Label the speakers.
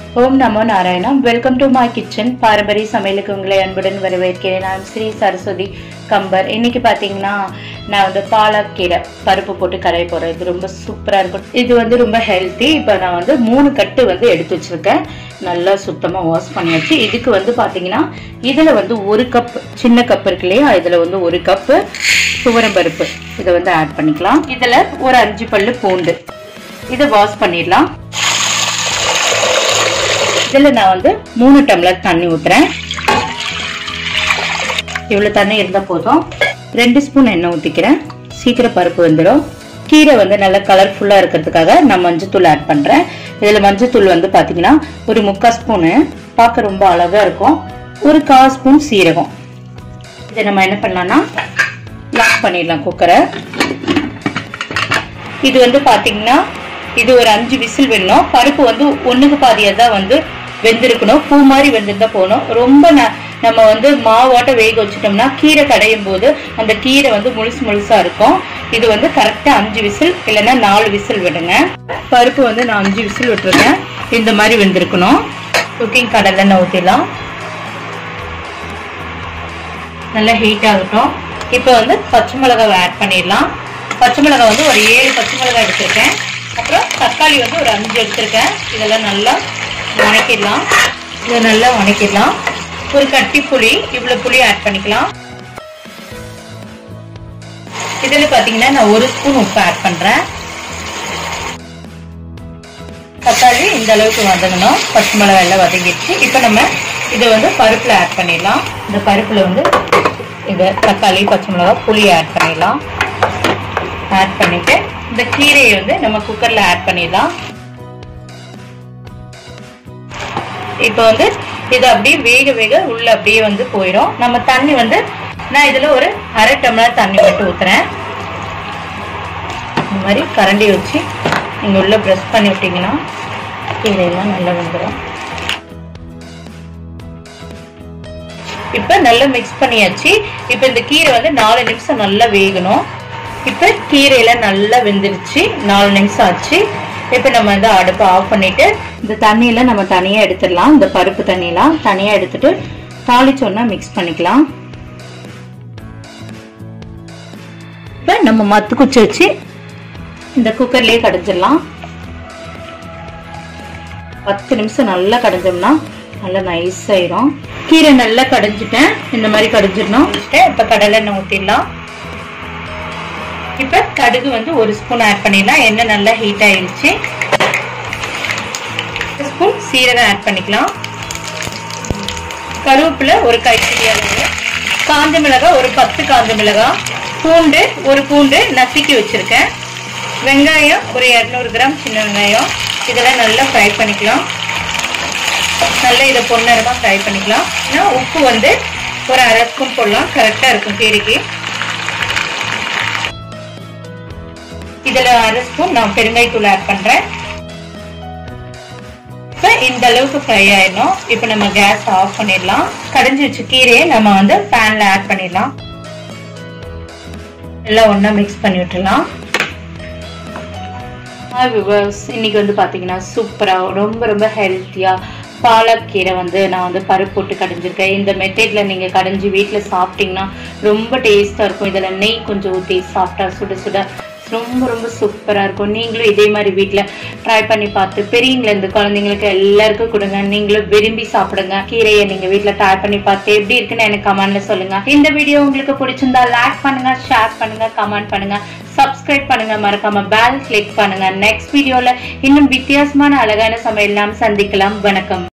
Speaker 1: ஓம் நமோ நாராயணம் welcome to my kitchen பாரம்பரிய சமையலுக்கு உங்களை அன்புடன் வரவேற்கிறேன் நான் ஸ்ரீ சரஸ்வதி கம்பர் இன்னைக்கு பார்த்தீங்கன்னா நான் வந்து பாலக்கீரை பருப்பு போட்டு கரைய போகிறேன் இது ரொம்ப சூப்பராக இருக்கும் இது வந்து ரொம்ப ஹெல்த்தி இப்போ நான் வந்து மூணு கட்டு வந்து எடுத்து வச்சிருக்கேன் நல்லா சுத்தமாக வாஷ் பண்ணியாச்சு இதுக்கு வந்து பார்த்தீங்கன்னா இதில் வந்து ஒரு கப் சின்ன கப் இருக்கு இல்லையா இதில் வந்து ஒரு கப்பு துவரம் பருப்பு இதை வந்து ஆட் பண்ணிக்கலாம் இதில் ஒரு அஞ்சு பல்லு பூண்டு இதை வாஷ் பண்ணிடலாம் இதில் நான் வந்து மூணு டம்ளர் தண்ணி ஊற்றுறேன் இவ்வளோ தண்ணி இருந்தால் போதும் ரெண்டு ஸ்பூன் எண்ணெய் ஊற்றிக்கிறேன் சீக்கிரம் பருப்பு வந்துடும் கீரை வந்து நல்லா கலர்ஃபுல்லாக இருக்கிறதுக்காக நான் மஞ்சத்தூள் ஆட் பண்ணுறேன் இதில் மஞ்சத்தூள் வந்து பார்த்தீங்கன்னா ஒரு முக்கால் ஸ்பூனு பார்க்க ரொம்ப அழகாக இருக்கும் ஒரு கால் ஸ்பூன் சீரகம் இதை நம்ம என்ன பண்ணலாம்னா லாக் பண்ணிடலாம் குக்கரை இது வந்து பார்த்தீங்கன்னா இது ஒரு அஞ்சு விசில் வேணும் பருப்பு வந்து ஒண்ணுக்கு பாதியாக தான் வந்து வெந்திருக்கணும் பூ மாதிரி வெந்திருந்தா போகணும் ரொம்ப நம்ம வந்து மாவாட்ட வேக வச்சுட்டோம்னா கீரை கடையும் போது அந்த கீரை வந்து முழுசு முழுசா இருக்கும் இது வந்து கரெக்டா அஞ்சு விசில் இல்லைன்னா நாலு விசில் விடுங்க பருப்பு வந்து நான் அஞ்சு விசில் விட்டுருக்கேன் இந்த மாதிரி வெந்திருக்கணும் குக்கிங் கடலெண்ணெய் ஊற்றிடலாம் நல்லா ஹீட் ஆகட்டும் இப்போ வந்து பச்சை மிளகாவை ஆட் பண்ணிடலாம் பச்சை மிளகாய் வந்து ஒரு ஏழு பச்சை மிளகாய் எடுத்திருக்கேன் அப்புறம் தக்காளி வந்து ஒரு அஞ்சு எடுத்திருக்கேன் இதெல்லாம் நல்லா வணக்கிடலாம் இதை நல்லா வணக்கிடலாம் ஒரு கட்டி புளி இவ்வளோ புளி ஆட் பண்ணிக்கலாம் இதில் பார்த்தீங்கன்னா நான் ஒரு ஸ்பூன் உப்பு ஆட் பண்ணுறேன் தக்காளி இந்த அளவுக்கு வதங்கணும் பச்சை மிளகாய் எல்லாம் வதங்கிடுச்சு இப்போ நம்ம இதை வந்து பருப்பில் ஆட் பண்ணிடலாம் இந்த பருப்பில் வந்து இந்த தக்காளி பச்சை மிளகாய் புளி ஆட் பண்ணிடலாம் ஆட் பண்ணிட்டு இந்த கீரையை வந்து நம்ம குக்கர்ல ஆட் பண்ணிடலாம் இப்போ வந்து இது அப்படியே வேக வேக உள்ள அப்படியே வந்து போயிடும் நம்ம தண்ணி வந்து நான் இதுல ஒரு அரை டம்ளர் தண்ணி மட்டும் ஊத்துறேன் இந்த மாதிரி கரண்டி வச்சு நீங்க உள்ள ப்ரெஸ் பண்ணி விட்டீங்கன்னா கீரையெல்லாம் நல்லா வந்துடும் இப்ப நல்லா மிக்ஸ் பண்ணியாச்சு இப்ப இந்த கீரை வந்து நாலு நிமிஷம் நல்லா வேகணும் இப்போ கீரையில நல்லா வெந்துருச்சு நாலு நிமிஷம் ஆச்சு இப்போ நம்ம வந்து அடுப்பை ஆஃப் பண்ணிட்டு இந்த தண்ணியில நம்ம தனியா எடுத்துடலாம் இந்த பருப்பு தண்ணியெல்லாம் தனியா எடுத்துட்டு தாளிச்சோன்னா மிக்ஸ் பண்ணிக்கலாம் இப்போ நம்ம மத்து குச்சி வச்சு இந்த குக்கர்லயே கடைஞ்சிடலாம் பத்து நிமிஷம் நல்லா கடைஞ்சோம்னா நல்லா நைஸ் ஆயிரும் கீரை நல்லா கடைஞ்சிட்டேன் இந்த மாதிரி கடைஞ்சிடணும் இப்போ கடலை எண்ணெய் ஊற்றிடலாம் இப்ப கடுகு வந்து ஒரு ஸ்பூன் ஆட் பண்ணிடலாம் எண்ணெய் நல்லா ஹீட் ஆயிடுச்சு ஸ்பூன் சீரகம் ஆட் பண்ணிக்கலாம் கருவேப்பிலை ஒரு கைப்பிடி அளவு காஞ்ச மிளகாய் ஒரு பத்து காஞ்ச மிளகாய் பூண்டு ஒரு பூண்டு நசுக்கி வச்சிருக்கேன் வெங்காயம் ஒரு இரநூறு கிராம் சின்ன வெங்காயம் இதெல்லாம் நல்லா ஃப்ரை பண்ணிக்கலாம் நல்லா இதை பொன்னரமாக ஃப்ரை பண்ணிக்கலாம் ஏன்னா உப்பு வந்து ஒரு அரை ஸ்பூன் போடலாம் கரெக்டாக இருக்கும் கீரைக்கு இதுல அரை ஸ்பூன் நான் பெருங்காயத்தூள் ஆட் பண்றேன் இப்ப இந்த அளவுக்கு ஃப்ரை ஆயிடணும் இப்ப நம்ம கேஸ் ஆஃப் பண்ணிடலாம் கடைஞ்சி வச்ச கீரையை நம்ம வந்து பேன்ல ஆட் பண்ணிடலாம் எல்லாம் ஒண்ணா மிக்ஸ் பண்ணி விட்டுலாம் இன்னைக்கு வந்து பாத்தீங்கன்னா சூப்பரா ரொம்ப ரொம்ப ஹெல்த்தியா பாலக்கீரை வந்து நான் வந்து பருப்பு போட்டு கடைஞ்சிருக்கேன் இந்த மெத்தட்ல நீங்க கடைஞ்சி வீட்டில் சாப்பிட்டீங்கன்னா ரொம்ப டேஸ்டா இருக்கும் இதில் நெய் கொஞ்சம் ஊற்றி சாப்பிட்டா சுட சுட ரொம்ப ரொம்ப சூப்பராக இருக்கும் நீங்களும் இதே மாதிரி வீட்டில் ட்ரை பண்ணி பார்த்து பெரியவங்களேருந்து குழந்தைங்களுக்கு எல்லாருக்கும் கொடுங்க நீங்களும் விரும்பி சாப்பிடுங்க கீரையை நீங்கள் வீட்டில் ட்ரை பண்ணி பார்த்து எப்படி இருக்குன்னு எனக்கு கமெண்ட்ல சொல்லுங்க இந்த வீடியோ உங்களுக்கு பிடிச்சிருந்தா லைக் பண்ணுங்க ஷேர் பண்ணுங்க கமெண்ட் பண்ணுங்க சப்ஸ்கிரைப் பண்ணுங்க மறக்காம பெல் கிளிக் பண்ணுங்க நெக்ஸ்ட் வீடியோல இன்னும் வித்தியாசமான அழகான சமையல் நாம் சந்திக்கலாம் வணக்கம்